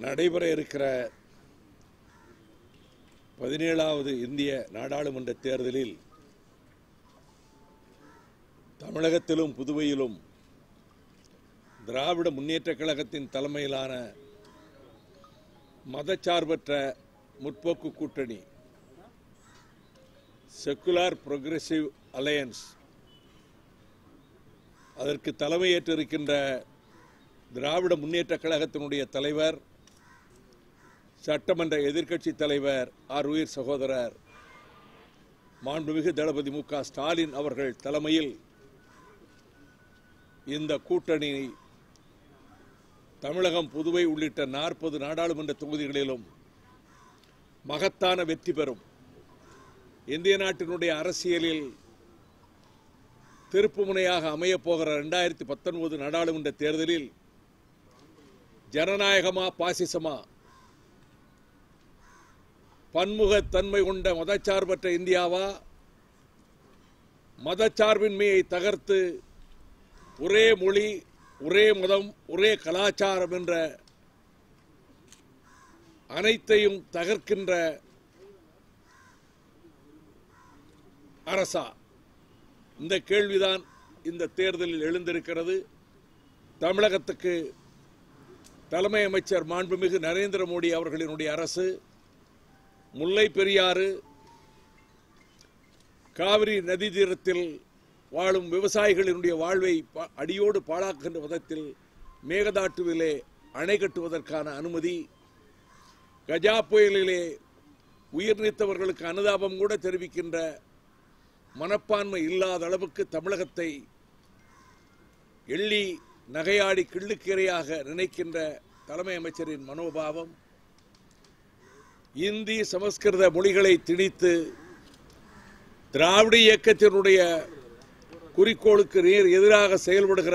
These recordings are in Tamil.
நடைபெற இருக்கிற பதினேழாவது இந்திய நாடாளுமன்ற தேர்தலில் தமிழகத்திலும் புதுவையிலும் திராவிட முன்னேற்றக் கழகத்தின் தலைமையிலான மதச்சார்பற்ற முற்போக்கு கூட்டணி செக்குலார் புரோகிரசிவ் அலையன்ஸ் அதற்கு தலைமையேற்றிருக்கின்ற திராவிட முன்னேற்றக் கழகத்தினுடைய தலைவர் சட்டமன்ற எதிர்க்கட்சி தலைவர் ஆர் உயிர் சகோதரர் மாண்புமிகு தளபதி மு க ஸ்டாலின் அவர்கள் தலைமையில் இந்த கூட்டணி தமிழகம் புதுவை உள்ளிட்ட நாற்பது நாடாளுமன்ற தொகுதிகளிலும் மகத்தான வெற்றி பெறும் இந்திய நாட்டினுடைய அரசியலில் திருப்புமுனையாக அமையப் போகிற இரண்டாயிரத்தி பத்தொன்பது நாடாளுமன்ற தேர்தலில் ஜனநாயகமா பாசிசமா பன்முகத்தன்மை கொண்ட மதச்சார்பற்ற இந்தியாவா மதச்சார்பின்மையை தகர்த்து ஒரே மொழி ஒரே மதம் ஒரே கலாச்சாரம் என்ற அனைத்தையும் தகர்க்கின்ற அரசா இந்த கேள்விதான் இந்த தேர்தலில் எழுந்திருக்கிறது தமிழகத்துக்கு தலைமை அமைச்சர் மாண்புமிகு நரேந்திர மோடி அவர்களினுடைய அரசு முல்லை பெரியாறு காவிரி நதி தீரத்தில் வாழும் விவசாயிகளினுடைய வாழ்வை பா- அடியோடு பாழாக்குகின்ற விதத்தில் மேகதாட்டுவிலே அணை கட்டுவதற்கான அனுமதி கஜா புயலிலே உயிர் நீத்தவர்களுக்கு அனுதாபம் கூட தெரிவிக்கின்ற மனப்பான்மை இல்லாத அளவுக்கு தமிழகத்தை எள்ளி நகையாடி கிள்ளுக்கீரையாக நினைக்கின்ற தலைமை அமைச்சரின் மனோபாவம் இந்தி சமஸ்கிருத மொழிகளை திணித்து திராவிட இயக்கத்தினுடைய குறிக்கோளுக்கு நேர் எதிராக செயல்படுகிற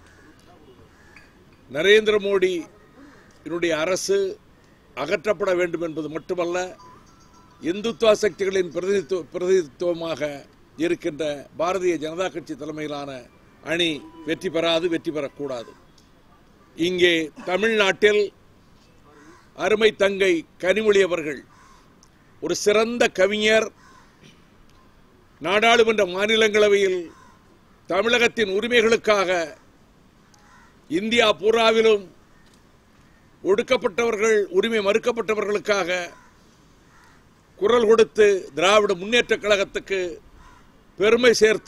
நரேந்திர மோடி என்னுடைய அரசு அகற்றப்பட வேண்டும் என்பது மட்டுமல்ல இந்துத்துவ சக்திகளின் பிரதிநிதித்துவ பிரதிநிதித்துவமாக இருக்கின்ற பாரதிய ஜனதா கட்சி தலைமையிலான அணி வெற்றி பெறாது வெற்றி பெறக்கூடாது இங்கே தமிழ்நாட்டில் அருமை தங்கை கனிமொழி அவர்கள் ஒரு சிறந்த கவிஞர் நாடாளுமன்ற மாநிலங்களவையில் தமிழகத்தின் உரிமைகளுக்காக இந்தியா பூராவிலும் ஒடுக்கப்பட்டவர்கள் உரிமை மறுக்கப்பட்டவர்களுக்காக குரல் கொடுத்து திராவிட முன்னேற்றக் கழகத்துக்கு பெருமை சேர்த்த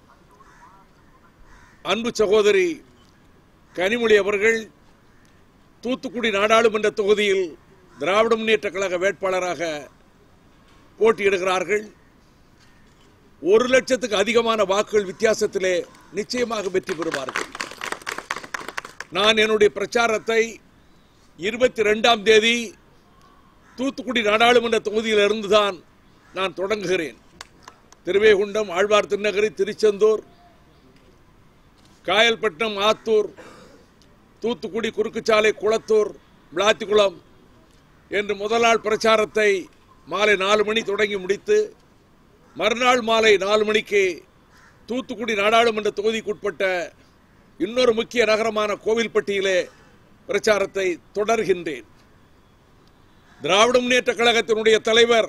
அன்பு சகோதரி கனிமொழி அவர்கள் தூத்துக்குடி நாடாளுமன்ற தொகுதியில் திராவிட முன்னேற்றக் கழக வேட்பாளராக போட்டியிடுகிறார்கள் ஒரு லட்சத்துக்கு அதிகமான வாக்குகள் வித்தியாசத்திலே நிச்சயமாக வெற்றி பெறுவார்கள் நான் என்னுடைய பிரச்சாரத்தை இருபத்தி ரெண்டாம் தேதி தூத்துக்குடி நாடாளுமன்ற தொகுதியிலிருந்து தான் நான் தொடங்குகிறேன் திருவேகுண்டம் ஆழ்வார் திருநகரி திருச்செந்தூர் காயல்பட்டினம் ஆத்தூர் தூத்துக்குடி குறுக்குச்சாலை குளத்தூர் விளாத்திக்குளம் என்று முதல் நாள் பிரச்சாரத்தை மாலை நாலு மணி தொடங்கி முடித்து மறுநாள் மாலை நாலு மணிக்கு தூத்துக்குடி நாடாளுமன்ற தொகுதிக்குட்பட்ட இன்னொரு முக்கிய நகரமான கோவில்பட்டியிலே பிரச்சாரத்தை தொடர்கின்றேன் திராவிட முன்னேற்ற கழகத்தினுடைய தலைவர்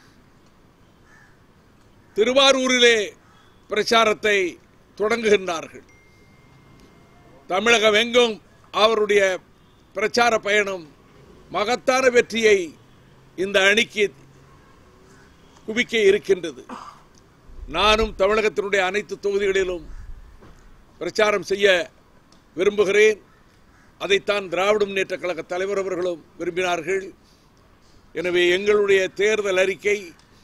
திருவாரூரிலே பிரச்சாரத்தை தொடங்குகின்றார்கள் தமிழகம் எங்கும் அவருடைய பிரச்சார பயணம் மகத்தான வெற்றியை இந்த அணிக்கு குவிக்க இருக்கின்றது நானும் தமிழகத்தினுடைய அனைத்து தொகுதிகளிலும் பிரச்சாரம் செய்ய விரும்புகிறேன் அதைத்தான் திராவிட முன்னேற்ற கழக தலைவர் அவர்களும் விரும்பினார்கள் எனவே எங்களுடைய தேர்தல் அறிக்கை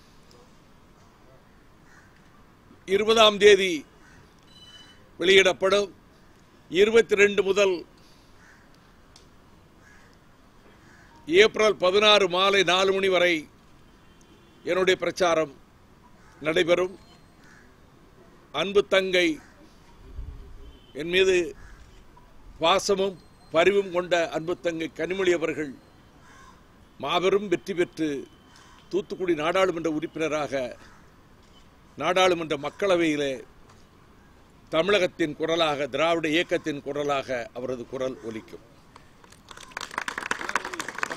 இருபதாம் தேதி வெளியிடப்படும் இருபத்தி ரெண்டு முதல் ஏப்ரல் பதினாறு மாலை நாலு மணி வரை என்னுடைய பிரச்சாரம் நடைபெறும் அன்பு தங்கை என் மீது பாசமும் பரிவும் கொண்ட அன்பு தங்கை கனிமொழி அவர்கள் மாபெரும் வெற்றி பெற்று தூத்துக்குடி நாடாளுமன்ற உறுப்பினராக நாடாளுமன்ற மக்களவையிலே தமிழகத்தின் குரலாக திராவிட இயக்கத்தின் குரலாக அவரது குரல் ஒலிக்கும்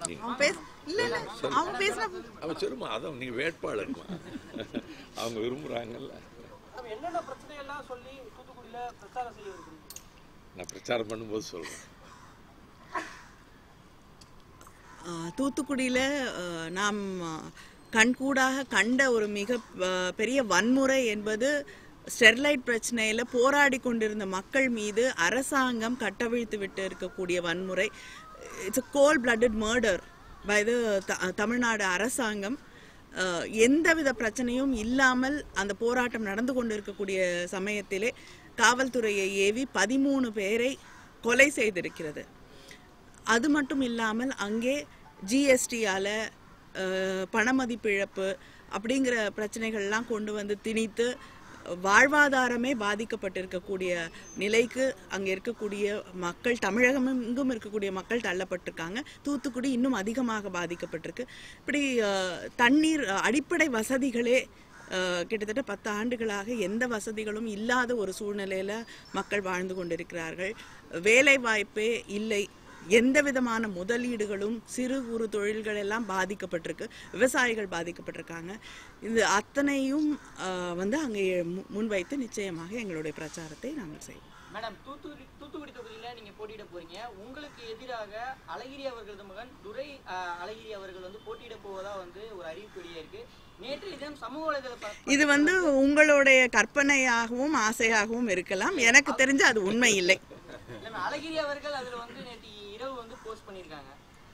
அவன் பேச இல்ல இல்ல அவன் பேசின அவன் சொல்லுமா அதான் நீங்க வேட்பாளர்மா அவங்க விரும்புறாங்கல்ல நம்ம என்னென்ன பிரச்சனை எல்லாம் சொல்லி தூத்துக்குடியில பிரச்சாரம் செய்ய இருக்கிறீங்க நான் பிரச்சாரம் பண்ணும்போது சொல்றேன் ஆஹ் தூத்துக்குடியில் ஆஹ் நாம் ஆஹ், கண்கூடாக கண்ட ஒரு மிக ஆஹ், பெரிய வன்முறை என்பது ஸ்டெர்லைட் பிரச்சனையில் போராடி கொண்டிருந்த மக்கள் மீது அரசாங்கம் கட்டவிழ்த்து விட்டு இருக்கக்கூடிய வன்முறை it's a cold blooded murder by the Tamil Nadu அரசாங்கம் ஆஹ், எந்தவித பிரச்சனையும் இல்லாமல் அந்த போராட்டம் நடந்து கொண்டிருக்கக்கூடிய சமயத்திலே காவல்துறையை ஏவி பதிமூணு பேரை கொலை செய்திருக்கிறது அது மட்டும் இல்லாமல் அங்கே ஜிஎஸ்டியால் பணமதிப்பிழப்பு அப்படிங்கிற பிரச்சனைகள்லாம் கொண்டு வந்து திணித்து வாழ்வாதாரமே பாதிக்கப்பட்டிருக்கக்கூடிய நிலைக்கு அங்கே இருக்கக்கூடிய மக்கள் தமிழகம் எங்கும் இருக்கக்கூடிய மக்கள் தள்ளப்பட்டிருக்காங்க தூத்துக்குடி இன்னும் அதிகமாக பாதிக்கப்பட்டிருக்கு இப்படி அஹ், தண்ணீர் அஹ், அடிப்படை வசதிகளே அஹ், கிட்டத்தட்ட பத்து ஆண்டுகளாக எந்த வசதிகளும் இல்லாத ஒரு சூழ்நிலையில மக்கள் வாழ்ந்து கொண்டிருக்கிறார்கள் வேலை வாய்ப்பே இல்லை எந்த விதமான முதலீடுகளும் சிறு குறு தொழில்கள் எல்லாம் பாதிக்கப்பட்டிருக்கு விவசாயிகள் பாதிக்கப்பட்டிருக்காங்க இது அத்தனையும் அஹ், வந்து அங்கே மு- முன்வைத்து நிச்சயமாக எங்களுடைய பிரச்சாரத்தை நாங்கள் செய்வோம் மேடம் தூத்துக்குடி தூத்துக்குடி தொகுதியில நீங்க போட்டியிட போறீங்க உங்களுக்கு எதிராக அழகிரி அவர்களது மகன் துரை அஹ், அழகிரி அவர்கள் வந்து போட்டியிட போவதா வந்து ஒரு அறிவிப்பு வெளியாயிருக்கு நேற்றைய தினம் சமூக வலைதள ப- இது வந்து உங்களுடைய கற்பனையாகவும் ஆசையாகவும் இருக்கலாம் எனக்கு தெரிஞ்சு அது உண்மை இல்லை இல்ல, அழகிரி அவர்கள் அதுல வந்து நேற்று இரவு வந்து போஸ்ட் பண்ணியிருக்காங்க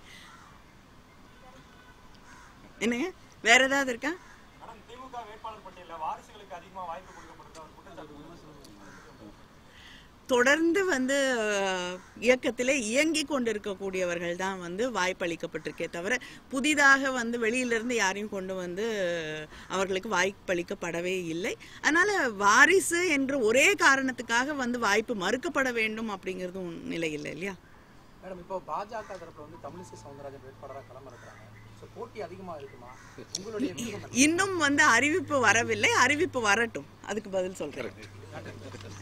என்னங்க வேற ஏதாவது இருக்கா மேடம் திமுக வேட்பாளர் பட்டியல வாரிசுகளுக்கு அதிகமா வாய்ப்பு கொடுக்கப்படுது அவர் குற்றச்சாட்டு தொடர்ந்து வந்து அஹ், இயக்கத்திலே இயங்கி கொண்டிருக்கக்கூடியவர்கள் தான் வந்து வாய்ப்பளிக்கப்பட்டிருக்கே தவிர புதிதாக வந்து வெளியிலிருந்து யாரையும் கொண்டு வந்து அவர்களுக்கு வாய்ப்பளிக்கப்படவே இல்லை அதனால வாரிசு என்ற ஒரே காரணத்துக்காக வந்து வாய்ப்பு மறுக்கப்பட வேண்டும் அப்படிங்கிறதும் நிலை இல்லை இல்லையா மேடம் இப்போ பாஜக தரப்புல வந்து தமிழிசை சவுந்தரராஜன் வேட்பாளராக களம் இருக்கிறாங்க ஸோ போட்டி அதிகமா இருக்குமா உங்களுடைய வியூகம் என்ன? இன்னும் வந்து அறிவிப்பு வரவில்லை அறிவிப்பு வரட்டும் அதுக்கு பதில் சொல்றேன்